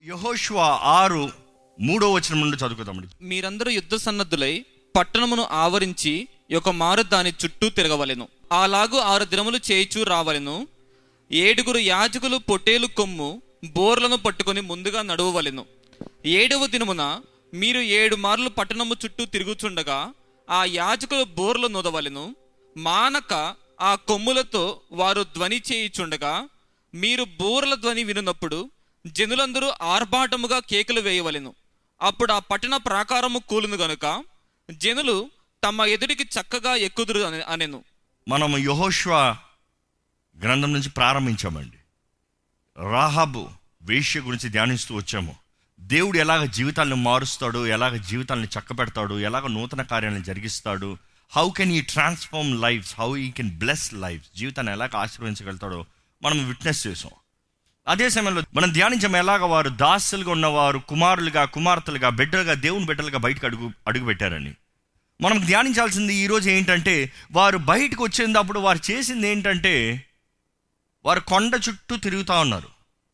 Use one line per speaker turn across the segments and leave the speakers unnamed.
యహోష్వ ఆరు మూడో వచనం నుండి చదువుకుందామండి
మీరందరూ యుద్ధ సన్నద్ధులై పట్టణమును ఆవరించి ఒక మారు దాని చుట్టూ తిరగవలెను అలాగు ఆరు దినములు చేయిచూ రావలెను ఏడుగురు యాజకులు పొట్టేలు కొమ్ము బోర్లను పట్టుకొని ముందుగా నడువవలెను ఏడవ దినమున మీరు ఏడు మార్లు పట్టణము చుట్టూ తిరుగుచుండగా ఆ యాజకులు బోర్లు నొదవలెను మానక ఆ కొమ్ములతో వారు ధ్వని చేయుచుండగా మీరు బోర్ల ధ్వని వినున్నప్పుడు జనులందరూ ఆర్భాటముగా కేకలు వేయవలెను అప్పుడు ఆ పట్టణ ప్రాకారము కూలును గనుక జనులు తమ ఎదుటికి చక్కగా ఎక్కుదురు అని అనెను
మనం యహోష్వ గ్రంథం నుంచి ప్రారంభించామండి రాహాబు వేష్య గురించి ధ్యానిస్తూ వచ్చాము దేవుడు ఎలాగ జీవితాలను మారుస్తాడు ఎలాగ జీవితాలను చక్కబెడతాడు ఎలాగ నూతన కార్యాలను జరిగిస్తాడు how can he transform lives how he can bless life జీవితాన్ని ఎలాగ ఆశీర్వదించగలుగుతాడో మనం విట్నెస్ చేసాం అదే సమయంలో మనం ధ్యానించాము ఎలాగ వారు దాసులుగా ఉన్నవారు కుమారులుగా కుమార్తెలుగా బిడ్డలుగా దేవుని బిడ్డలుగా బయటకు అడుగు అడుగు పెట్టారని మనం ధ్యానించాల్సింది ఈరోజు ఏంటంటే వారు బయటకు వచ్చేటప్పుడు వారు చేసింది ఏంటంటే వారు కొండ చుట్టూ తిరుగుతూ ఉన్నారు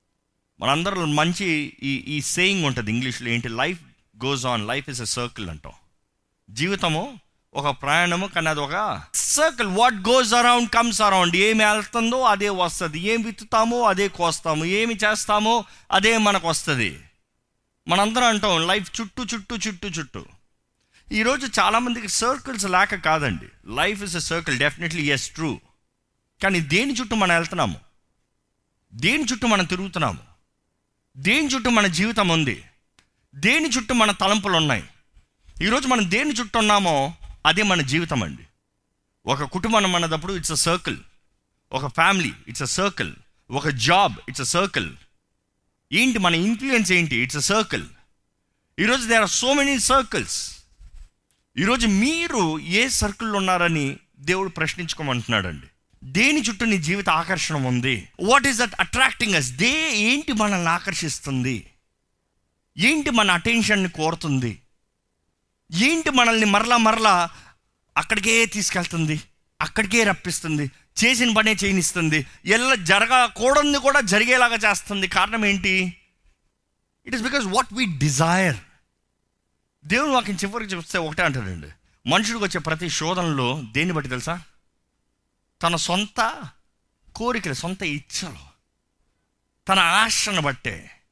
మనందరూ మంచి ఈ ఈ సేయింగ్ ఉంటుంది ఇంగ్లీష్లో ఏంటి life goes on life is a circle అంటాం జీవితము ఒక ప్రయాణము కానీ అది ఒక circle what goes around comes around ఏమి వెళ్తుందో అదే వస్తుంది ఏం విత్తుతామో అదే కోస్తాము ఏమి చేస్తామో అదే మనకు వస్తుంది మనందరం అంటాం లైఫ్ చుట్టూ చుట్టూ చుట్టూ చుట్టూ ఈరోజు చాలామందికి సర్కిల్స్ లేక కాదండి life is a circle definitely is true కానీ దేని చుట్టూ మనం వెళ్తున్నాము దేని చుట్టూ మనం తిరుగుతున్నాము దేని చుట్టూ మన జీవితం ఉంది దేని చుట్టూ మన తలంపులు ఉన్నాయి ఈరోజు మనం దేని చుట్టూ ఉన్నామో అదే మన జీవితం అండి ఒక కుటుంబం అన్నదప్పుడు ఇట్స్ అ సర్కిల్ ఒక ఫ్యామిలీ ఇట్స్ అ సర్కిల్ ఒక జాబ్ ఇట్స్ అ సర్కిల్ ఏంటి మన ఇన్ఫ్లుయెన్స్ ఏంటి ఇట్స్ అ సర్కిల్ ఈరోజు there are so many circles ఈరోజు మీరు ఏ సర్కిల్లో ఉన్నారని దేవుడు ప్రశ్నించుకోమంటున్నాడండి దేని చుట్టూ నీ జీవిత ఆకర్షణ ఉంది what is that attracting us దే ఏంటి మనల్ని ఆకర్షిస్తుంది ఏంటి మన అటెన్షన్ని కోరుతుంది ఏంటి మనల్ని మరలా మరలా అక్కడికే తీసుకెళ్తుంది అక్కడికే రప్పిస్తుంది చేసిన పనే చేయనిస్తుంది ఎల్ల జరగకూడదు కూడా జరిగేలాగా చేస్తుంది కారణం ఏంటి it is because what we desire దేవుడు వాక్యం చివరికి చెప్తే ఒకటే అంటాడండి మనుషుడికి వచ్చే ప్రతి శోధనలో దేన్ని బట్టి తెలుసా తన సొంత కోరికలు సొంత ఇచ్చలు తన ఆశను బట్టే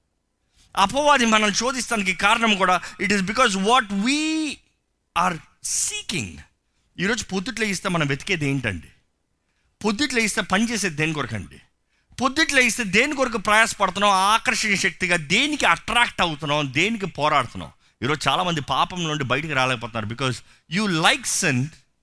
అపవాది మనల్ని శోధిస్తానికి కారణం కూడా it is because what we are seeking ఈరోజు పొద్దుట్లో ఇస్తే మనం వెతికేది ఏంటండి పొద్దుట్లో ఇస్తే పని చేసేది దేని కొరకండి పొద్దుట్లో ఇస్తే దేని కొరకు ప్రయాసపడుతున్నాం ఆకర్షణ శక్తిగా దేనికి అట్రాక్ట్ అవుతున్నాం దేనికి పోరాడుతున్నాం ఈరోజు చాలామంది పాపం నుండి బయటికి రాలేకపోతున్నారు because you like sin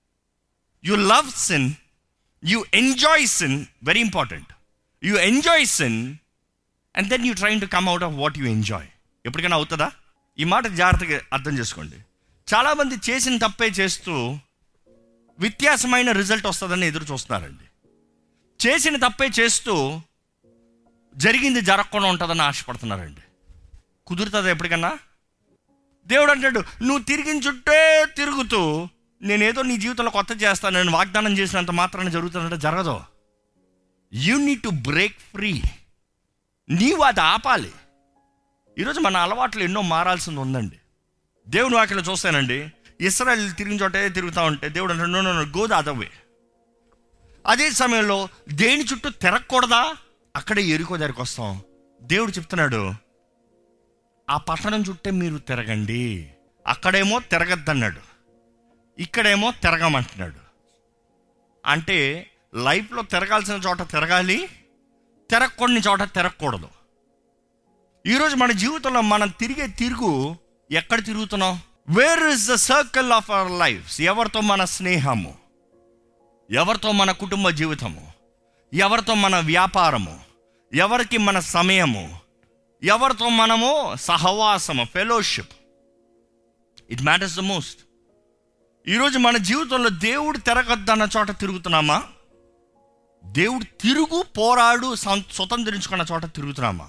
you love sin you enjoy sin very important you enjoy sin and then you train to come out of what you enjoy ఎప్పటికైనా అవుతుందా ఈ మాట జాగ్రత్తగా అర్థం చేసుకోండి చాలామంది చేసిన తప్పే చేస్తూ వ్యత్యాసమైన రిజల్ట్ వస్తుందని ఎదురు చూస్తున్నారండి చేసిన తప్పే చేస్తూ జరిగింది జరగకుండా ఉంటుందని ఆశపడుతున్నారండి కుదురుతుంది ఎప్పటికన్నా దేవుడు అంటాడు నువ్వు తిరిగిన చుట్టే తిరుగుతూ నేనేదో నీ జీవితంలో కొత్త చేస్తాను నేను వాగ్దానం చేసినంత మాత్రాన జరుగుతుందంటే జరగదు you need to break free నీవు అది ఆపాలి ఈరోజు మన అలవాట్లు ఎన్నో మారాల్సింది ఉందండి దేవుని వాక్యలో చూస్తానండి ఇస్రాయల్ తిరిగిన చోటే తిరుగుతూ ఉంటే దేవుడు అంటే నో నో గో ద అదవే అదే సమయంలో దేని చుట్టూ తిరగకూడదా అక్కడే ఎరుకో దగ్గరికి వస్తాం దేవుడు చెప్తున్నాడు ఆ పట్టణం చుట్టే మీరు తిరగండి అక్కడేమో తిరగద్దన్నాడు ఇక్కడేమో తిరగమంటున్నాడు అంటే లైఫ్లో తిరగాల్సిన చోట తిరగాలి తిరగకూడని చోట తిరగకూడదు ఈరోజు మన జీవితంలో మనం తిరిగే తిరుగు ఎక్కడ తిరుగుతున్నాం where is the circle of our life ఎవరితో మన స్నేహము ఎవరితో మన కుటుంబ జీవితము ఎవరితో మన వ్యాపారము ఎవరికి మన సమయము ఎవరితో మనము సహవాసము fellowship it matters the most ఈరోజు మన జీవితంలో దేవుడు తిరగద్దన్న చోట తిరుగుతున్నామా దేవుడు తిరుగు పోరాడు సం- స్వతంత్రించుకున్న చోట తిరుగుతున్నామా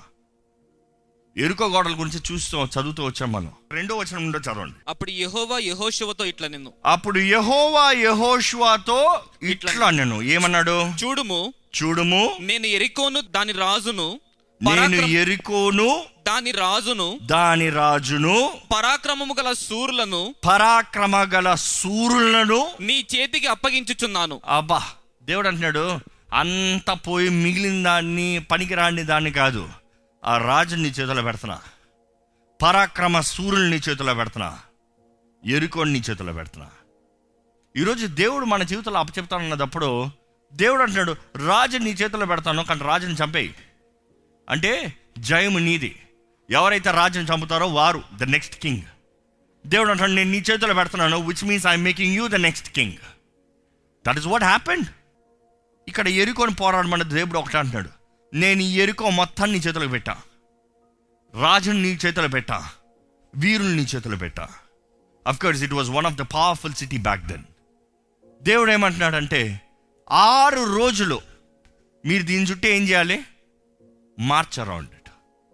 ఎరుక గోడల గురించి చూస్తూ చదువుతూ వచ్చాం మనం రెండో వచనం నుండో చదవండి
అప్పుడు యెహోవా యెహోషువతో ఇట్లా నిన్ను
అప్పుడు యహోవా యహోషువాతో ఇట్లా నేను ఏమన్నాడు
చూడుము
చూడుము
నేను ఎరికోను దాని రాజును
నేను
పరాక్రమ-
ఎరికోను
దాని రాజును
దాని రాజును
పరాక్రమము గల సూరులను
పరాక్రమ గల సూరులను
నీ చేతికి అప్పగించుచున్నాను
అబ్బా దేవుడు అంటున్నాడు అంత పోయి మిగిలిన దాన్ని పనికిరాని దాన్ని కాదు ఆ రాజుని నీ చేతిలో పెడుతున్నా పరాక్రమ సూర్యుని నీ చేతిలో పెడుతున్నా ఎరుకోని నీ చేతిలో పెడుతున్నా ఈరోజు దేవుడు మన జీవితంలో అప్పచెప్తానన్నప్పుడు దేవుడు అంటున్నాడు రాజు నీ చేతిలో పెడతాను కానీ రాజుని చంపేయి అంటే జయము నీది ఎవరైతే రాజుని చంపుతారో వారు ద నెక్స్ట్ కింగ్ దేవుడు అంటాడు నేను నీ చేతిలో పెడుతున్నాను which means I'm making you the next king that is what happened ఇక్కడ ఎరుకొని పోరాడమన్న దేవుడు ఒకటి అంటున్నాడు నేను ఈ ఎరుకో మొత్తాన్ని నీ చేతిలో పెట్టా రాజుని నీ చేతిలో పెట్టా వీరుని నీ చేతిలో పెట్టా of course it was one of the powerful city back then దేవుడు ఏమంటున్నాడంటే ఆరు రోజులు మీరు దీని చుట్టూ ఏం చేయాలి మార్చ్ అరౌండ్ ఇట్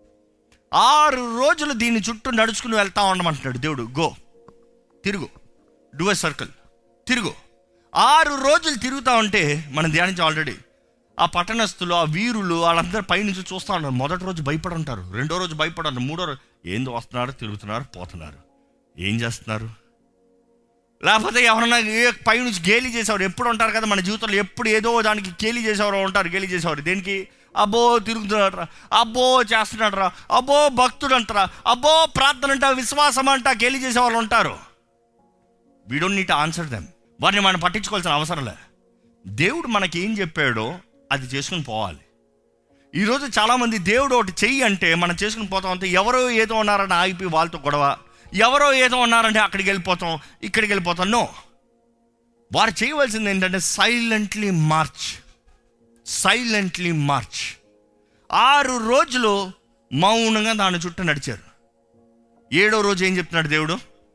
ఆరు రోజులు దీని చుట్టూ నడుచుకుని వెళ్తా ఉండమంటున్నాడు దేవుడు గో తిరుగు డూ ఎ సర్కిల్ తిరుగు ఆరు రోజులు తిరుగుతా ఉంటే మనం ధ్యానించాం ఆల్రెడీ ఆ పట్టణస్తులు ఆ వీరులు వాళ్ళందరూ పైనుంచి చూస్తూ ఉంటారు మొదటి రోజు భయపడి ఉంటారు రెండో రోజు భయపడారు మూడో రోజు ఏందో వస్తున్నారు తిరుగుతున్నారు పోతున్నారు ఏం చేస్తున్నారు లేకపోతే ఎవరన్నా ఏ పైనుంచి గేలి చేసేవారు ఎప్పుడు ఉంటారు కదా మన జీవితంలో ఎప్పుడు ఏదో దానికి గేలి చేసేవారు ఉంటారు గేలి చేసేవారు దేనికి అబ్బో తిరుగుతున్నాడు అబ్బో చేస్తున్నాడు రా అబ్బో భక్తుడు అంటారా అబ్బో ప్రార్థన అంట విశ్వాసం అంట గేలి చేసేవాళ్ళు ఉంటారు we don't need answer them వారిని మనం పట్టించుకోవాల్సిన అవసరం లే దేవుడు మనకి ఏం చెప్పాడో అది చేసుకుని పోవాలి ఈరోజు చాలామంది దేవుడు ఒకటి చెయ్యి అంటే మనం చేసుకుని పోతాం అంటే ఎవరో ఏదో ఉన్నారని ఆగిపోయి వాళ్ళతో గొడవ ఎవరో ఏదో ఉన్నారంటే అక్కడికి వెళ్ళిపోతాం ఇక్కడికి వెళ్ళిపోతాం నో వారు చేయవలసింది ఏంటంటే సైలెంట్లీ మార్చ్ సైలెంట్లీ మార్చ్ ఆరు రోజులు మౌనంగా దాని చుట్టూ నడిచారు ఏడో రోజు ఏం చెప్తున్నాడు దేవుడు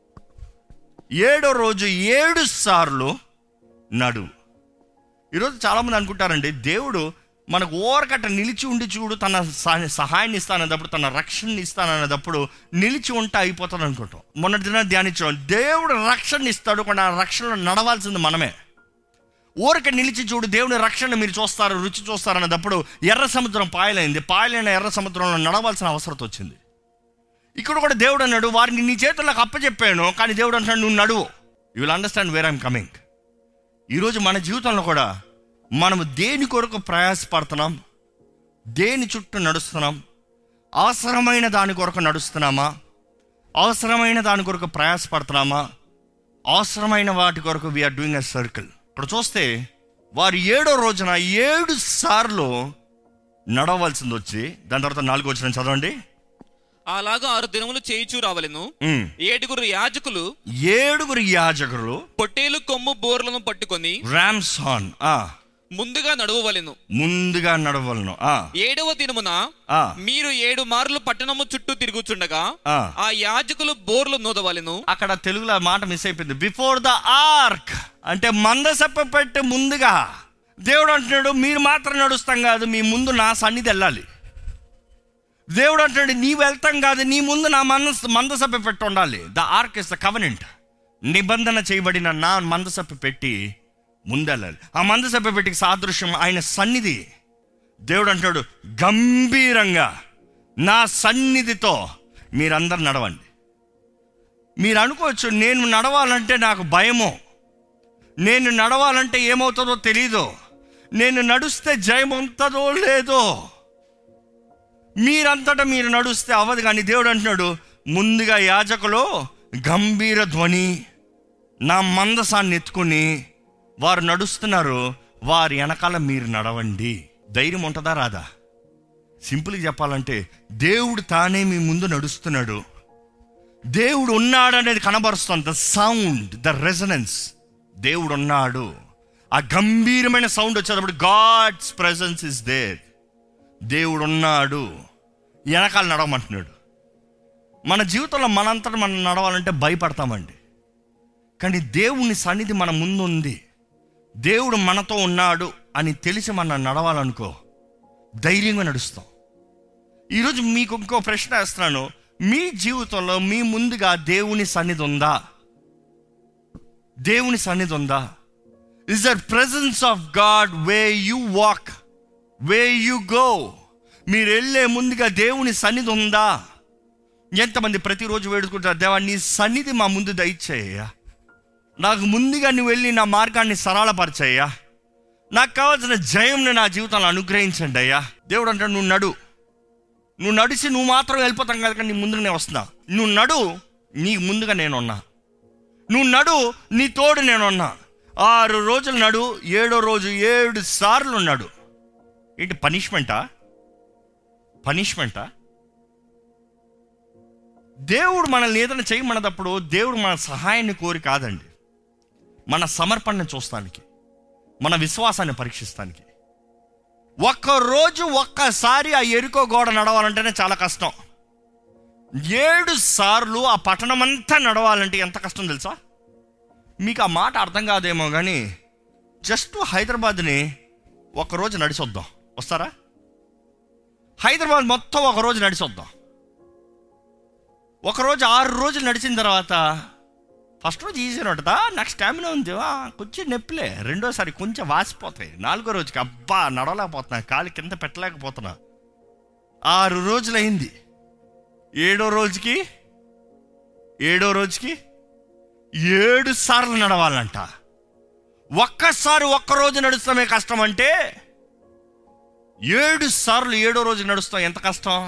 ఏడో రోజు ఏడు సార్లు నడువు ఈరోజు చాలామంది అనుకుంటారండి దేవుడు మనకు ఓరకట్ట నిలిచి ఉండి చూడు తన సహ- సహాయాన్ని ఇస్తానన్నప్పుడు తన రక్షణని ఇస్తానన్నప్పుడు నిలిచి ఉంటే అయిపోతాడు అనుకుంటాం మొన్నటి దిన ధ్యానించాం దేవుడు రక్షణ ఇస్తాడు కానీ ఆ రక్షణలో నడవాల్సింది మనమే ఊరిక నిలిచి చూడు దేవుని రక్షణ మీరు చూస్తారు రుచి చూస్తారు అన్నప్పుడు ఎర్ర సముద్రం పాయలైంది పాయలైన ఎర్ర సముద్రంలో నడవాల్సిన అవసరం వచ్చింది ఇక్కడ కూడా దేవుడు అన్నాడు వారిని నీ చేతులకు అప్పచెప్పాను కానీ దేవుడు అంటున్నాడు నువ్వు నడువు you will understand where I'm coming ఈరోజు మన జీవితంలో కూడా మనము దేని కొరకు ప్రయాసపడుతున్నాం దేని చుట్టూ నడుస్తున్నాం అవసరమైన దాని కొరకు నడుస్తున్నామా అవసరమైన దాని కొరకు ప్రయాసపడుతున్నామా అవసరమైన వాటి కొరకు వీఆర్ డూయింగ్ ఎ సర్కిల్ ఇప్పుడు చూస్తే వారు ఏడో రోజున ఏడు సార్లు నడవలసింది వచ్చి దాని తర్వాత నాలుగో వచ్చిన చదవండి
అలాగా ఆరు దినములు చేయిచూ రావలెను
ఉమ్.
ఏడుగురు యాజకులు
ఏడుగురు యాజకులు
పొట్టేలు కొమ్ము బోర్లను పట్టుకొని
ర్యామ్స్ హార్న్ ఆ
ముందుగా నడువవలెను
ముందుగా నడవలను ఆ
ఏడవ దినమున
ఆ
మీరు ఏడు మార్లు పట్టణము చుట్టూ తిరుగుచుండగా
ఆ.
ఆ యాజకులు బోర్లు నూదవలెను
అక్కడ తెలుగులో ఆ మాట మిస్ అయిపోయింది బిఫోర్ ద ఆర్క్ అంటే మందసప్ప పెట్టి ముందుగా దేవుడు అంటున్నాడు మీరు మాత్రం నడుస్తాం కాదు మీ ముందు నా సన్నిధి వెళ్ళాలి దేవుడు అంటున్నాడు నీ వెళ్తాం కాదు నీ ముందు నా మంద మందసప్ప పెట్టి ఉండాలి the ark is the covenant నిబంధన చేయబడిన నా మందసప్ప పెట్టి ముందెళ్ళాలి ఆ మందసప్ప పెట్టికి సాదృశ్యం ఆయన సన్నిధి దేవుడు అంటాడు గంభీరంగా నా సన్నిధితో మీరందరు నడవండి మీరు అనుకోవచ్చు నేను నడవాలంటే నాకు భయమో నేను నడవాలంటే ఏమవుతుందో తెలీదు నేను నడుస్తే జయం ఉంటుందో లేదో మీరంతటా మీరు నడుస్తే అవ్వదు కానీ దేవుడు అంటున్నాడు ముందుగా యాజకులు గంభీర ధ్వని నా మందసాన్ని ఎత్తుకుని వారు నడుస్తున్నారు వారి వెనకాల మీరు నడవండి ధైర్యం ఉంటుందా రాదా సింపుల్గా చెప్పాలంటే దేవుడు తానే మీ ముందు నడుస్తున్నాడు దేవుడు ఉన్నాడు అనేది కనబరుస్తుంది ద సౌండ్ ద రెజనెన్స్ దేవుడు ఉన్నాడు ఆ గంభీరమైన సౌండ్ వచ్చేటప్పుడు గాడ్స్ ప్రెసెన్స్ ఇస్ దేర్ దేవుడు ఉన్నాడు వెనకాల నడవమంటున్నాడు మన జీవితంలో మనంతటా మనం నడవాలంటే భయపడతామండి కానీ దేవుని సన్నిధి మన ముందు ఉంది దేవుడు మనతో ఉన్నాడు అని తెలిసి మనం నడవాలనుకో ధైర్యంగా నడుస్తాం ఈరోజు మీకు ఇంకో ప్రశ్న వేస్తున్నాను మీ జీవితంలో మీ ముందుగా దేవుని సన్నిధి ఉందా దేవుని సన్నిధి ఉందా is there presence of God where you walk where you go మీరు వెళ్ళే ముందుగా దేవుని సన్నిధి ఉందా ఎంతమంది ప్రతిరోజు వేడుకుంటారు దేవా నీ సన్నిధి మా ముందు దయచేయ్యా నాకు ముందుగా నువ్వు వెళ్ళి నా మార్గాన్ని సరళపరచయ్యా నాకు కావాల్సిన జయంని నా జీవితంలో అనుగ్రహించండి అయ్యా దేవుడు అంటాడు నువ్వు నడు నువ్వు నడిచి నువ్వు మాత్రం వెళ్ళిపోతాం కదా కానీ నీ ముందుగా నేను వస్తున్నా నువ్వు నడు నీకు ముందుగా నేను ఉన్నా నువ్వు నడు నీ తోడు నేను ఉన్నా ఆరు రోజులు నడు ఏడో రోజు ఏడు సార్లు నడు ఏంటి పనిష్మెంటా పనిష్మెంటా దేవుడు మనల్ని ఏదైనా చేయమన్నప్పుడు దేవుడు మన సహాయాన్ని కోరి కాదండి మన సమర్పణను చూస్తానికి మన విశ్వాసాన్ని పరీక్షిస్తానికి ఒక్కరోజు ఒక్కసారి ఆ ఎరుకో గోడ నడవాలంటేనే చాలా కష్టం ఏడు సార్లు ఆ పట్టణం అంతా నడవాలంటే ఎంత కష్టం తెలుసా మీకు ఆ మాట అర్థం కాదేమో కానీ జస్ట్ హైదరాబాద్ని ఒకరోజు నడిచొద్దాం వస్తారా హైదరాబాద్ మొత్తం ఒకరోజు నడిచొద్దాం ఒకరోజు ఆరు రోజులు నడిచిన తర్వాత ఫస్ట్ రోజు ఈజీగా ఉంటుందా నాకు స్టామినా ఉంది ఆ, కొంచెం నొప్పిలే రెండోసారి కొంచెం వాసిపోతాయి నాలుగో రోజుకి అబ్బా నడవలేకపోతున్నా కాలు కింద పెట్టలేకపోతున్నా ఆరు రోజులు అయింది ఏడో రోజుకి ఏడో రోజుకి ఏడు సార్లు నడవాలంట ఒక్కసారి ఒక్క రోజు నడుస్తామే కష్టం అంటే ఏడు సార్లు ఏడో రోజు నడుస్తాం ఎంత కష్టం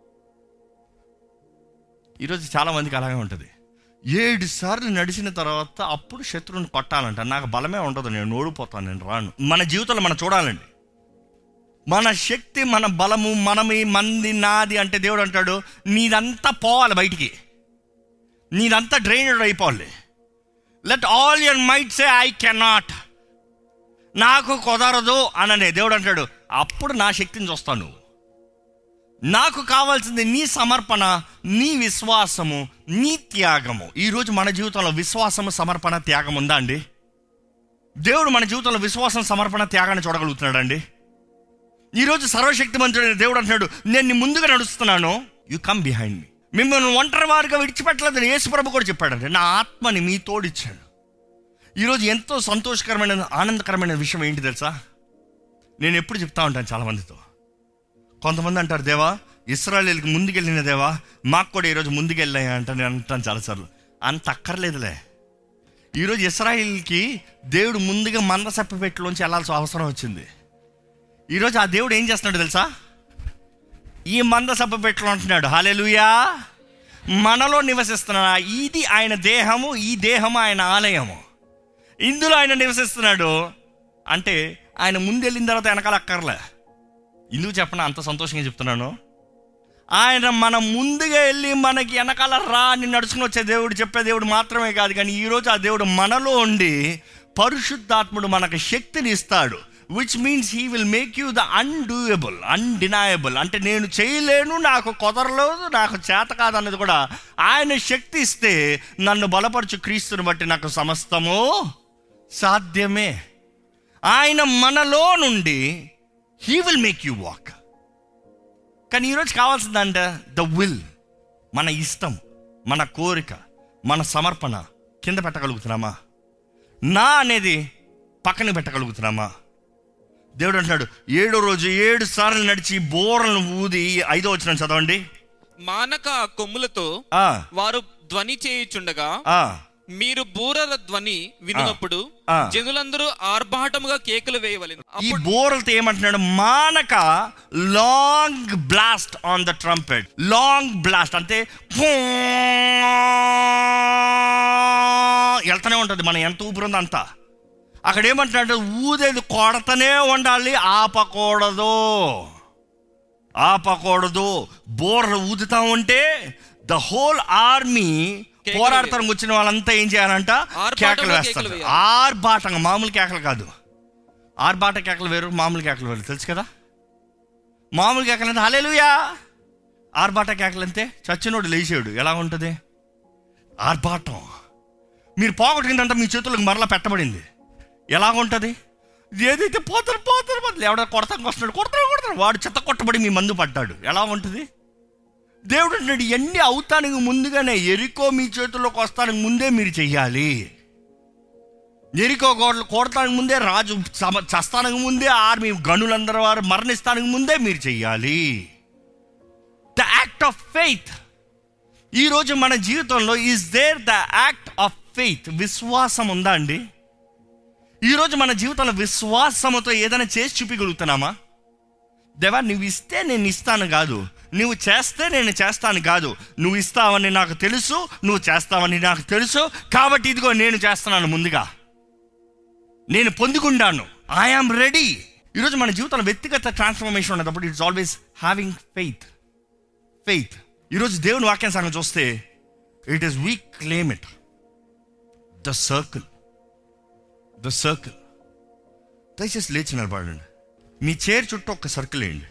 ఈరోజు చాలా మందికి అలాగే ఉంటుంది ఏడు సార్లు నడిచిన తర్వాత అప్పుడు శత్రువుని కొట్టాలంట నాకు బలమే ఉండదు నేను ఓడిపోతాను నేను రాను మన జీవితంలో మనం చూడాలండి మన శక్తి మన బలము మనమి మంది నాది అంటే దేవుడు అంటాడు నీదంతా పోవాలి బయటికి నీదంతా డ్రైనడ్ అయిపోవాలి let all your might say I cannot నాకు కుదరదు అననే దేవుడు అంటాడు అప్పుడు నా శక్తిని చూస్తాను నాకు కావాల్సింది నీ సమర్పణ నీ విశ్వాసము నీ త్యాగము ఈరోజు మన జీవితంలో విశ్వాసము సమర్పణ త్యాగం ఉందా అండి దేవుడు మన జీవితంలో విశ్వాసం సమర్పణ త్యాగాన్ని చూడగలుగుతున్నాడు అండి ఈరోజు సర్వశక్తిమంతుడైన దేవుడు అంటున్నాడు నేను నీ ముందుగా నడుస్తున్నాను యు కమ్ బిహైండ్ మీ మిమ్మల్ని ఒంటరి వారిగా విడిచిపెట్టలేదని యేసుప్రభు కూడా చెప్పాడండి నా ఆత్మని మీ తోడిచ్చాడు ఈరోజు ఎంతో సంతోషకరమైన ఆనందకరమైన విషయం ఏంటి తెలుసా నేను ఎప్పుడు చెప్తా ఉంటాను చాలా మందితో కొంతమంది అంటారు దేవా ఇస్రాయలీలకు ముందుకెళ్ళిన దేవా మాకు కూడా ఈరోజు ముందుకెళ్ళాయి అంట నేను అంటాను చాలాసార్లు అంత అక్కర్లేదులే ఈరోజు ఇస్రాయిల్కి దేవుడు ముందుగా మంద సప్పపెట్టులోంచి వెళ్ళాల్సిన అవసరం వచ్చింది ఈరోజు ఆ దేవుడు ఏం చేస్తున్నాడు తెలుసా ఈ మంద సప్పపెట్టులో అంటున్నాడు హాలెలుయా మనలో నివసిస్తున్నా ఇది ఆయన దేహము ఈ దేహము ఆయన ఆలయము ఇందులో ఆయన నివసిస్తున్నాడు అంటే ఆయన ముందు వెళ్ళిన తర్వాత వెనకాల అక్కర్లే ఎందుకు చెప్పనా అంత సంతోషంగా చెప్తున్నాను ఆయన మన ముందుగా వెళ్ళి మనకి వెనకాల రా అని నడుచుకుని వచ్చే దేవుడు చెప్పే దేవుడు మాత్రమే కాదు కానీ ఈరోజు ఆ దేవుడు మనలో ఉండి పరిశుద్ధాత్ముడు మనకు శక్తిని ఇస్తాడు which means he will make you the undoable undeniable అంటే నేను చేయలేను నాకు కుదరలేదు నాకు చేత కాదన్నది కూడా ఆయన శక్తి ఇస్తే నన్ను బలపరచు క్రీస్తుని బట్టి నాకు సమస్తము సాధ్యమే ఆయన మనలో నుండి he will make you walk కానీ ఈరోజు కావాల్సిందంటే ద విల్ మన ఇష్టం మన కోరిక మన సమర్పణ కింద పెట్టగలుగుతున్నామా నా అనేది పక్కన పెట్టగలుగుతున్నామా దేవుడు అంటున్నాడు ఏడో రోజు ఏడు సార్లు నడిచి బోరలను ఊది ఐదో వచ్చిన చదవండి
మానక ఆ కొమ్ములతో
ఆ,
వారు ధ్వని చేయుచుండగా
ఆ,
మీరు బూరల ధ్వని వినినప్పుడు
ఆ.
జనులందరూ ఆర్భాటముగా కేకలు వేయవలెను
ఈ
అప్పుడు
బోరలతో ఏమంటున్నాడు మానక long blast on the trumpet long blast అంటే ఫూ వెళ్తూనే ఉంటుంది మనం ఎంత ఊపిరి అంతా అక్కడ ఏమంటున్నాడు ఊదేది కొడతనే ఉండాలి ఆపకూడదు ఆపకూడదు బోర్లు ఊదుతా ఉంటే ద హోల్ ఆర్మీ
కేకలు
పోరాడతానికి వచ్చిన వాళ్ళంతా ఏం చేయాలంట
ఆర్భాటంగా
కేకలు
కేకలు
వేస్తారు
వేయాలి.
ఆర్భాటంగా మామూలు కేకలు కాదు ఆర్భాట కేకలు వేరు మామూలు కేకలు వేరు తెలుసు కదా మామూలు కేకలు అంటే హలేలుయా ఆర్భాట కేకలు అంతే చచ్చినోడు లేచాడు ఎలా ఉంటుంది ఆర్భాటం మీరు పోగొట్టిందంతా మీ చేతులకు మరలా పెట్టబడింది ఎలా ఉంటుంది ఏదైతే పోతారు పోతారు పోతారు ఎవడో కొడతానికి వస్తున్నాడు కొడతాడు కొడతాడు వాడు చెత్త కొట్టబడి మీ మందు పడ్డాడు ఎలా ఉంటుంది దేవుడు అంటున్నాడు ఇవన్నీ అవుతానికి ముందుగానే ఎరికో మీ చేతుల్లోకి వస్తానికి ముందే మీరు చెయ్యాలి ఎరికో గోడలు కొడతానికి ముందే రాజు సమ చస్తానికి ముందే ఆర్మీ గనులందరూ వారు మరణిస్తానికి ముందే మీరు చెయ్యాలి యాక్ట్ ఆఫ్ ఫెయిత్ ఈరోజు మన జీవితంలో is there the act of faith విశ్వాసం ఉందా అండి ఈరోజు మన జీవితంలో విశ్వాసముతో ఏదైనా చేసి చూపించగలుగుతున్నామా దేవా నువ్వు ఇస్తే నేను ఇస్తాను కాదు నువ్వు చేస్తే నేను చేస్తాను కాదు నువ్వు ఇస్తావని నాకు తెలుసు నువ్వు చేస్తావని నాకు తెలుసు కాబట్టి ఇదిగో నేను చేస్తున్నాను ముందుగా నేను పొందుకుంటాను ఐఆమ్ రెడీ ఈరోజు మన జీవితంలో వ్యక్తిగత ట్రాన్స్ఫర్మేషన్ ఉన్నప్పుడు it's always having faith faith ఈరోజు దేవుని వాక్యం సంగం చూస్తే it is we claim it the circle the circle దయచేసి లేచి నిలబడండి మీ చైర్ చుట్టూ ఒక సర్కిల్ వేయండి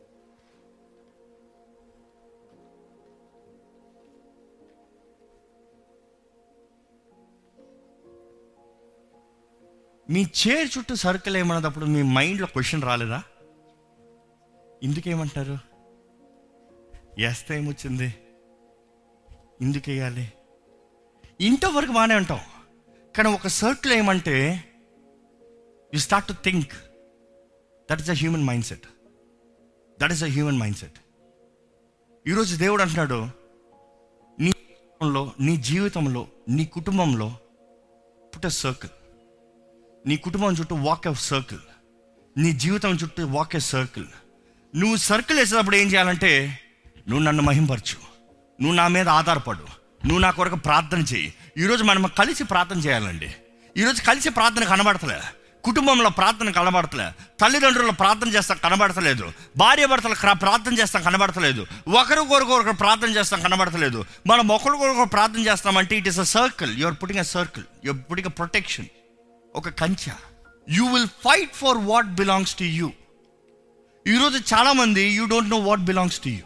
మీ చైర్ చుట్టూ సర్కిల్ ఏమన్నప్పుడు మీ మైండ్లో క్వశ్చన్ రాలేదా ఎందుకేమంటారు వేస్తే ఏమొచ్చింది ఎందుకు వేయాలి ఇంటో వరకు బాగానే ఉంటాం కానీ ఒక సర్కిల్ ఏమంటే you start to think that is a human mind set that is a human mind set ఈరోజు దేవుడు అంటున్నాడు నీ జీవితంలో నీ జీవితంలో నీ కుటుంబంలో పుట్ అ సర్కిల్ నీ కుటుంబం చుట్టూ వాక్ ఎ సర్కిల్ నీ జీవితం చుట్టూ వాక్ ఎ సర్కిల్ నువ్వు సర్కిల్ వేసేటప్పుడు ఏం చేయాలంటే నువ్వు నన్ను మహింపరచు నువ్వు నా మీద ఆధారపడు నువ్వు నా కొరకు ప్రార్థన చేయి ఈరోజు మనం కలిసి ప్రార్థన చేయాలండి ఈరోజు కలిసి ప్రార్థన కనబడతలే కుటుంబంలో ప్రార్థన కనబడతలే తల్లిదండ్రుల ప్రార్థన చేస్తాం కనబడతలేదు భార్య భర్తలు ప్రార్థన చేస్తాం కనబడతలేదు ఒకరు కొరకు ఒకరు ప్రార్థన చేస్తాం కనబడతలేదు మనం ఒకరు కొరకు ప్రార్థన చేస్తామంటే it is a circle you're putting a circle you're putting a protection ఒక కంచె you will fight for what belongs to you ఈరోజు చాలామంది you don't know what belongs to you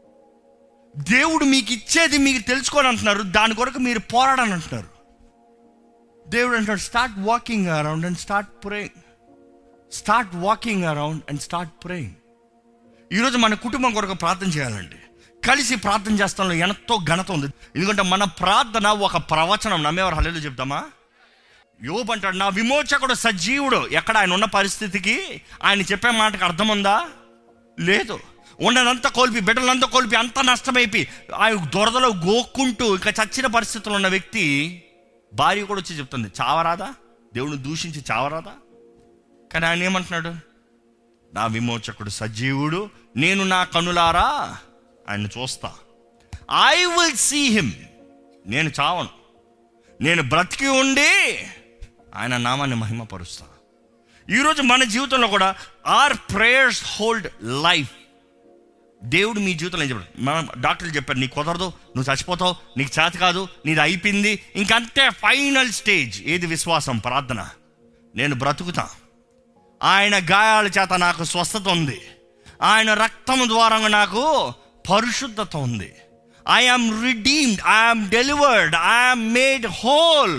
దేవుడు మీకు ఇచ్చేది మీకు తెలుసుకోని అంటున్నారు దాని కొరకు మీరు పోరాడని అంటున్నారు దేవుడు అంటాడు start walking around and start praying start walking around and start praying ఈరోజు మన కుటుంబం కొరకు ప్రార్థన చేయాలండి కలిసి ప్రార్థన చేస్తాంలో ఎంతో ఘనత ఉంది ఎందుకంటే మన ప్రార్థన ఒక ప్రవచనం నమ్మేవారు హల్లేలు చెప్తామా యోబ్ అంటాడు నా విమోచకుడు సజీవుడు ఎక్కడ ఆయన ఉన్న పరిస్థితికి ఆయన చెప్పే మాటకు అర్థం ఉందా లేదు ఉన్నదంతా కోల్పి బిడ్డలంతా కోల్పి అంతా నష్టమైపోయి ఆయన దొరదలో గోక్కుంటూ ఇంకా చచ్చిన పరిస్థితుల్లో ఉన్న వ్యక్తి భార్య కూడా వచ్చి చెప్తుంది చావరాదా దేవుని దూషించి చావరాదా కానీ ఆయన ఏమంటున్నాడు నా విమోచకుడు సజీవుడు నేను నా కనులారా ఆయన చూస్తా ఐ విల్ సీ హిమ్ నేను చావను నేను బ్రతికి ఉండి ఆయన నామాన్ని మహిమపరుస్తా ఈరోజు మన జీవితంలో కూడా ఆర్ ప్రేయర్స్ హోల్డ్ లైఫ్ దేవుడు మీ జీవితంలో ఏం చెప్పాడు మనం డాక్టర్లు చెప్పారు నీకు కుదరదు నువ్వు చచ్చిపోతావు నీకు చేత కాదు నీది అయిపోయింది ఇంకంతే ఫైనల్ స్టేజ్ ఏది విశ్వాసం ప్రార్థన నేను బ్రతుకుతా ఆయన గాయాల చేత నాకు స్వస్థత ఉంది ఆయన రక్తం ద్వారా నాకు పరిశుద్ధత ఉంది I'm redeemed I'm delivered I'm made whole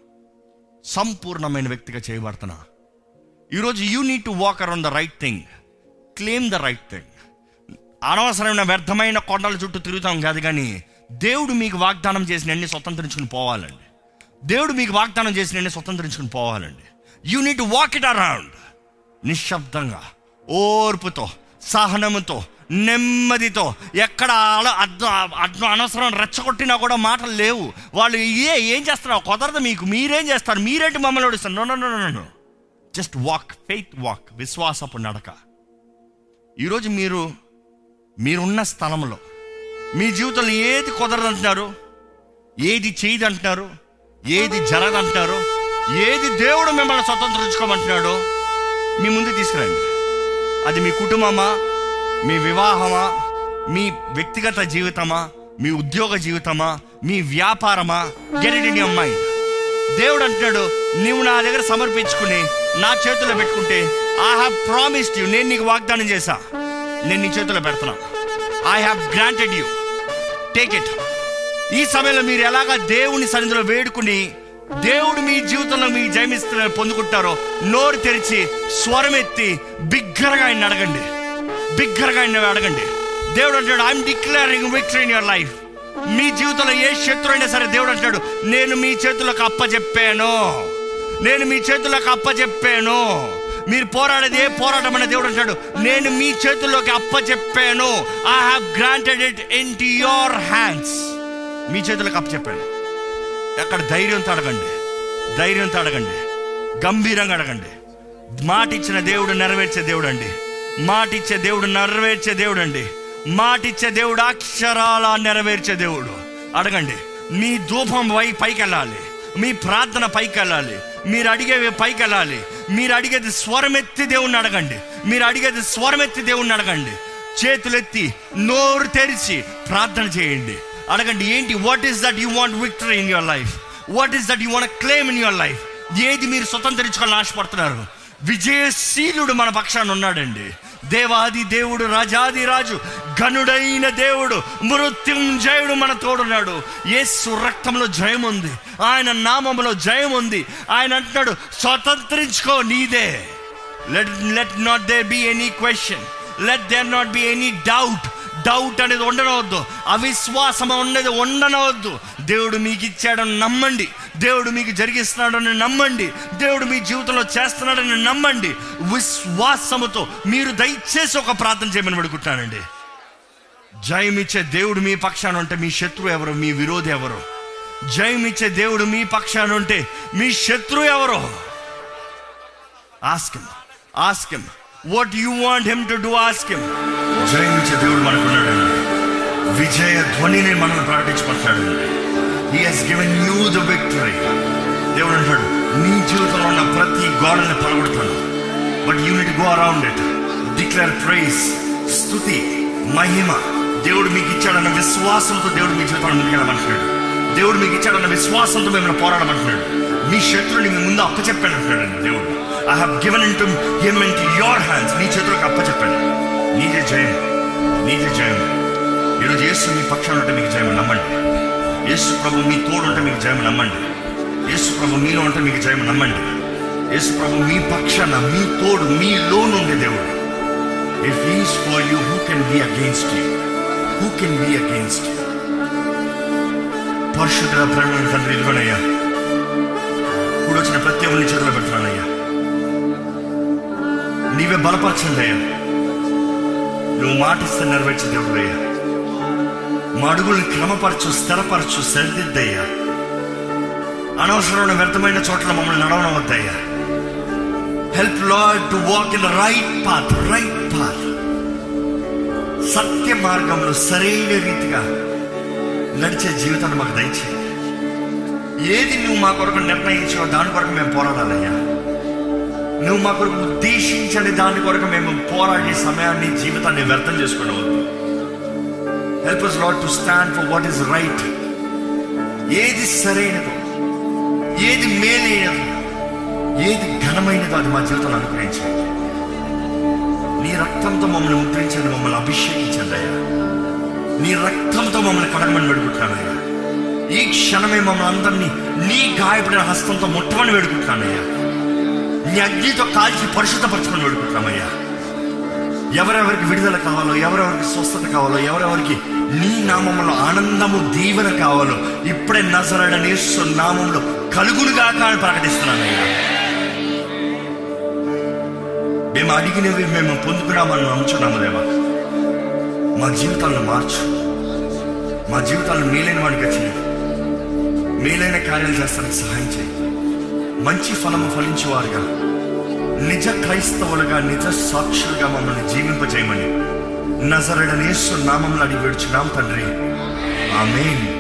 సంపూర్ణమైన వ్యక్తిగా చేయబడుతున్నా ఈరోజు you need to walk around the right thing claim the right thing అనవసరమైన వ్యర్థమైన కొండల చుట్టూ తిరుగుతాం కాదు కానీ దేవుడు మీకు వాగ్దానం చేసిన అన్ని స్వతంత్రించుకుని పోవాలండి దేవుడు మీకు వాగ్దానం చేసిన అన్ని స్వతంత్రించుకుని పోవాలండి you need to walk it around నిశ్శబ్దంగా ఓర్పుతో సహనముతో నెమ్మదితో ఎక్కడ అల- అద్ద- అద్ద- అనవసరం రెచ్చగొట్టినా కూడా మాటలు లేవు వాళ్ళు ఏ ఏం చేస్తున్నారు కుదరదు మీకు మీరేం చేస్తారు మీరేంటి మమ్మల్ని ఓడిస్తారు no no no no just walk faith walk విశ్వాసపు నడక ఈరోజు మీరు మీరున్న స్థలంలో మీ జీవితంలో ఏది కుదరదంటున్నారు ఏది చేయదంటున్నారు ఏది జరగదంటున్నారు ఏది దేవుడు మిమ్మల్ని స్వతంత్రించుకోమంటున్నాడు మీ ముందు తీసుకురండి అది మీ కుటుంబమా మీ వివాహమా మీ వ్యక్తిగత జీవితమా మీ ఉద్యోగ జీవితమా మీ వ్యాపారమా గెరిట్ ఇన్ యువర్ మైండ్ దేవుడు అంటున్నాడు నీవు నా దగ్గర సమర్పించుకుని నా చేతిలో పెట్టుకుంటే ఐ హావ్ ప్రామిస్డ్ యూ నేను నీకు వాగ్దానం చేశా నేను నీ చేతిలో పెడుతున్నా I have granted you take it ఈ సమయంలో మీరు ఎలాగా దేవుని సన్నిధిలో వేడుకుని దేవుడు మీ జీవితంలో మీ జయమిస్తున్న పొందుకుంటారో నోరు తెరిచి స్వరం ఎత్తి బిగ్గరగా ఆయన అడగండి బిగ్గరగా ఆయన అడగండి దేవుడు అంటాడు I'm declaring victory in your life మీ జీవితంలో ఏ శత్రు అయినా సరే దేవుడు అంటాడు నేను మీ చేతులకు అప్పచెప్పాను నేను మీ చేతులకు అప్పచెప్పాను మీరు పోరాడేది ఏ పోరాటం అనే దేవుడు అంటాడు నేను మీ చేతుల్లోకి అప్ప చెప్పాను I have granted it into your hands మీ చేతులకు అప్ప చెప్పాను ఎక్కడ ధైర్యంతో అడగండి ధైర్యంతో అడగండి గంభీరంగా అడగండి మాట ఇచ్చిన దేవుడు నెరవేర్చే దేవుడు అండి మాట ఇచ్చే దేవుడు నెరవేర్చే దేవుడు అండి మాట ఇచ్చే దేవుడు అక్షరాల నెరవేర్చే దేవుడు అడగండి మీ ధూపం పై పైకి వెళ్ళాలి మీ ప్రార్థన పైకి వెళ్ళాలి మీరు అడిగేవి పైకి వెళ్ళాలి మీరు అడిగేది స్వరమెత్తి దేవుణ్ణి అడగండి మీరు అడిగేది స్వరమెత్తి దేవుణ్ణి అడగండి చేతులెత్తి నోరు తెరిచి ప్రార్థన చేయండి అడగండి ఏంటి what is that you want victory in your life what is that you want claim in your life ఏది మీరు స్వతంత్రించుకోవాలని ఆశపడుతున్నారు విజయశీలుడు మన పక్షాన ఉన్నాడండి దేవాది దేవుడు రాజాది రాజు ఘనుడైన దేవుడు మృత్యుంజయుడు మన తోడున్నాడు యేసు రక్తంలో జయం ఉంది ఆయన నామంలో జయం ఉంది ఆయన అంటున్నాడు స్వతంత్రించుకో నీదే let let not they be any question let there not be any doubt doubt అనేది ఉండనవద్దు అవిశ్వాసం అనేది ఉండనవద్దు దేవుడు మీకు ఇచ్చాడని నమ్మండి దేవుడు మీకు జరిగిస్తున్నాడని నమ్మండి దేవుడు మీ జీవితంలో చేస్తున్నాడని నమ్మండి విశ్వాసముతో మీరు దయచేసి ఒక ప్రార్థన చేయమని పెడుకుంటానండి జయం ఇచ్చే దేవుడు మీ పక్షాన ఉంటే మీ శత్రువు ఎవరు మీ విరోధి ఎవరు జయం ఇచ్చే దేవుడు మీ పక్షాన ఉంటే మీ శత్రువు ఎవరు ask him ask him what you want him to do ask him జయించే దేవుడు మనకున్నాడండి విజయ ధ్వనిని మనం ప్రకటించమంటాడు he has given you the victory దేవుడు అంటాడు నీ జీవితంలో ఉన్న ప్రతి గోడని పలగొడతాను but you need go around it declare praise స్థుతి మహిమ దేవుడు మీకు ఇచ్చాడన్న విశ్వాసంతో దేవుడు మీ జీవితాన్ని ముందుకెళ్ళమంటున్నాడు దేవుడు మీకు ఇచ్చాడన్న విశ్వాసంతో మిమ్మల్ని పోరాడమంటున్నాడు మీ శత్రువుని మీ ముందు అప్పచెప్పాను అంటున్నాడు దేవుడు I have given into him into your hands నీ చేతులకు అప్పచెప్పాను నీదే జయం నీదే జయం ఈరోజు యేసు మీ పక్షాన ఉంటే మీకు జయం నమ్మండి యేసు ప్రభు మీ తోడు ఉంటే మీకు జయం నమ్మండి యేసు ప్రభు మీలో ఉంటే మీకు జయం నమ్మండి యేసు ప్రభు మీ పక్షాన మీ తోడు మీలో నుండి దేవుడు if he's for you who can be against you who can be against you పరిశుద్ధ ప్రేమ తండ్రి ఇదిగోనయ్యా ఇప్పుడు వచ్చిన ప్రతి ఒక్కరిని చేతిలో పెడుతున్నానయ్యా నీవే బలపరచండి అయ్యా నువ్వు మాటిస్తే నెరవేర్చే దేవుడు అయ్యా మా అడుగుల్ని క్రమపరచు స్థిరపరచు సరిదిద్దయ్యా అనవసరమైన వ్యర్థమైన చోట్ల మమ్మల్ని నడవనవద్దయ్యా help lord to walk in the right path right path సత్య మార్గంలో సరైన రీతిగా నడిచే జీవితాన్ని మాకు దయచేయి ఏది నువ్వు మా కొరకు నిర్ణయించావో దాని కొరకు మేము పోరాడాలయ్యా నువ్వు మా కొరకు ఉద్దేశించని దాని కొరకు మేము పోరాడే సమయాన్ని జీవితాన్ని వ్యర్థం చేసుకోవద్దు help us lord to stand for what is right ఏది సరైనదో ఏది మేలైనదో ఏది ఘనమైనదో అది మా జీవితంలో అనుగ్రహించండి నీ రక్తంతో మమ్మల్ని ముద్రించండి మమ్మల్ని అభిషేకించండి అయ్యా నీ రక్తంతో మమ్మల్ని కడగమని వేడుకుంటానయ్యా ఈ క్షణమే మమ్మల్ని అందరినీ నీ గాయపడిన హస్తంతో ముట్టమని వేడుకుంటానయ్యా నీ అగ్నితో కాల్చి పరిశుద్ధపరచుకొని వేడుకుంటామయ్యా ఎవరెవరికి విడుదల కావాలో ఎవరెవరికి స్వస్థత కావాలో ఎవరెవరికి నీ నామంలో ఆనందము దీవెన కావాలో ఇప్పుడే నజరడని నామంలో కలుగులుగా కానీ ప్రకటిస్తున్నానయ్యా మేము అడిగినవి మేము పొందుకున్నామని నమ్ముచున్నాము దేవా మా జీవితాలను మార్చు మా జీవితాలను మేలైన వాడిగా చేయి మేలైన కార్యాలు చేస్తానికి సహాయం చేయి మంచి ఫలము ఫలించేవారుగా నిజ క్రైస్తవులుగా నిజ సాక్షులుగా మమ్మల్ని జీవింపజేయమని నజరడనేశ్వర నామంలో అడిగి వేడుచున్నాం తండ్రి ఆమేన్